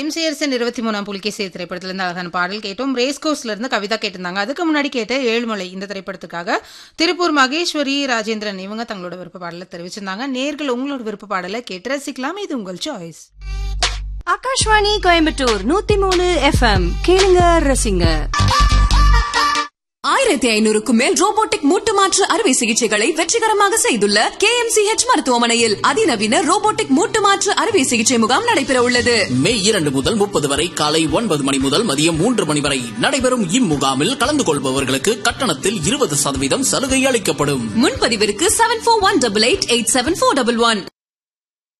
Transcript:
MCR Sen இருபத்தி மூணாம் புலிகேசி திரைப்படத்துல இருந்து அழகான பாடல் கேட்டோம் ரேஸ் கோர்ஸ்ல இருந்து கவிதா கேட்டிருந்தாங்க அதுக்கு முன்னாடி கேட்ட ஏழுமலை இந்த திரைப்படத்துக்காக திருப்பூர் மகேஸ்வரி ராஜேந்திரன் இவங்க தங்களோட விருப்ப பாடலை தெரிவிச்சிருந்தாங்க நேர்கள் உங்களோட விருப்ப பாடலை கேட்டு ரசிக்கலாம் இது உங்கள் சாய்ஸ் ஆகாஷ்வாணி கோயம்புத்தூர் நூத்தி மூணு எஃப்எம் கேளுங்க ரசிங்க ஆயிரத்தி ஐநூறுக்கும் மேல் ரோபோட்டிக் மூட்டு மாற்று அறுவை சிகிச்சைகளை வெற்றிகரமாக செய்துள்ள கே எம் சி ஹெச் மருத்துவமனையில் அதிநவீன ரோபோட்டிக் மூட்டு மாற்று அறுவை சிகிச்சை முகாம் நடைபெற உள்ளது மே இரண்டு முதல் முப்பது வரை காலை ஒன்பது மணி முதல் மதியம் மூன்று மணி வரை நடைபெறும் இம்முகாமில் கலந்து கொள்பவர்களுக்கு கட்டணத்தில் இருபது சதவீதம் சலுகை அளிக்கப்படும் முன்பதிவிற்கு seven four one double eight eight seven four double one